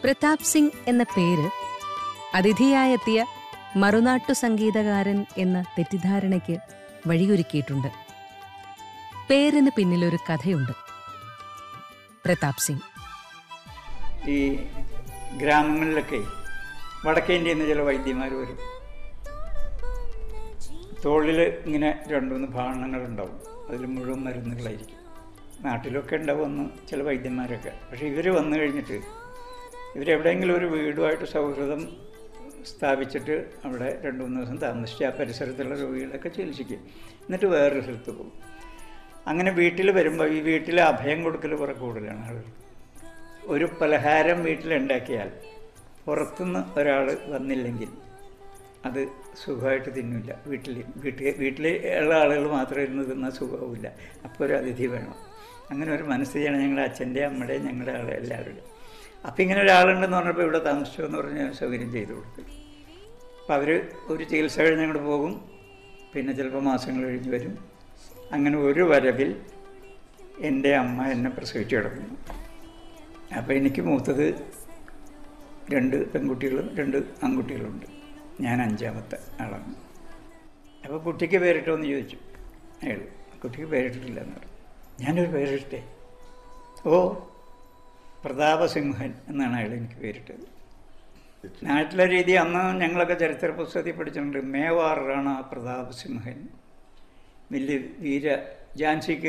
പ്രതാപ് സിംഗ് എന്ന പേര് അതിഥിയായെത്തിയ മറുനാട്ടു സംഗീതകാരൻ എന്ന തെറ്റിദ്ധാരണയ്ക്ക് വഴിയൊരുക്കിയിട്ടുണ്ട് പേരിന് പിന്നിലൊരു കഥയുണ്ട് പ്രതാപ് സിംഗ് ഈ ഗ്രാമങ്ങളിലൊക്കെ വടക്കേ ഇന്ത്യയിൽ നിന്ന് ചില വൈദ്യന്മാർ വരും തോളിൽ ഇങ്ങനെ രണ്ട് മൂന്ന് ഭാണങ്ങളുണ്ടാവും അതിൽ മുഴുവൻ മരുന്നുകളായിരിക്കും നാട്ടിലൊക്കെ ഉണ്ടാവുമെന്ന് ചില വൈദ്യന്മാരൊക്കെ പക്ഷേ ഇവർ വന്നു കഴിഞ്ഞിട്ട് ഇവരെവിടെയെങ്കിലും ഒരു വീടുമായിട്ട് സൗഹൃദം സ്ഥാപിച്ചിട്ട് അവിടെ രണ്ട് മൂന്ന് ദിവസം താമസിച്ച് ആ പരിസരത്തുള്ള രോഗികളൊക്കെ ചികിത്സിക്കും എന്നിട്ട് വേറൊരു സ്ഥലത്ത് പോകും അങ്ങനെ വീട്ടിൽ വരുമ്പോൾ ഈ വീട്ടിൽ അഭയം കൊടുക്കൽ കുറെ കൂടുതലാണ് ആളുകൾ ഒരു പലഹാരം വീട്ടിലുണ്ടാക്കിയാൽ പുറത്തുനിന്ന് ഒരാൾ വന്നില്ലെങ്കിൽ അത് സുഖമായിട്ട് തിന്നില്ല വീട്ടിൽ വീട്ടിൽ വീട്ടിൽ ഉള്ള ആളുകൾ മാത്രം ഇരുന്ന് തിന്നാൽ സുഖമാവില്ല അപ്പോൾ ഒരു അതിഥി വേണം അങ്ങനെ ഒരു മനസ്ഥിതിയാണ് ഞങ്ങളുടെ അച്ഛൻ്റെ അമ്മയുടെയും ഞങ്ങളുടെ ആളെ എല്ലാവരുടെയും അപ്പം ഇങ്ങനെ ഒരാളുണ്ടെന്ന് പറഞ്ഞപ്പോൾ ഇവിടെ താമസിച്ചു എന്ന് പറഞ്ഞ് ഞാൻ സൗകര്യം ചെയ്തു കൊടുത്തു അപ്പം അവർ ഒരു ചികിത്സ കഴിഞ്ഞ് അങ്ങോട്ട് പോകും പിന്നെ ചിലപ്പോൾ മാസങ്ങൾ കഴിഞ്ഞ് വരും അങ്ങനെ ഒരു വരവിൽ എൻ്റെ അമ്മ എന്നെ പ്രസവിച്ചു കിടക്കുന്നു അപ്പോൾ എനിക്ക് മൂത്തത് രണ്ട് പെൺകുട്ടികളും രണ്ട് ആൺകുട്ടികളുണ്ട് ഞാൻ അഞ്ചാമത്തെ ആളാണ് അപ്പോൾ കുട്ടിക്ക് പേരിട്ടോ എന്ന് ചോദിച്ചു അയാൾ കുട്ടിക്ക് പേരിട്ടിട്ടില്ല എന്ന് പറഞ്ഞു ഞാനൊരു പേരിട്ടേ ഓ പ്രതാപസിംഹൻ എന്നാണ് അയാൾ എനിക്ക് പേരിട്ടത് നാട്ടിലെ രീതി അന്ന് ഞങ്ങളൊക്കെ ചരിത്ര പുസ്തകത്തിൽ പഠിച്ചിട്ടുണ്ട് മേവാർ റാണ പ്രതാപസിംഹൻ വലിയ വീര ജാൻസിക്ക്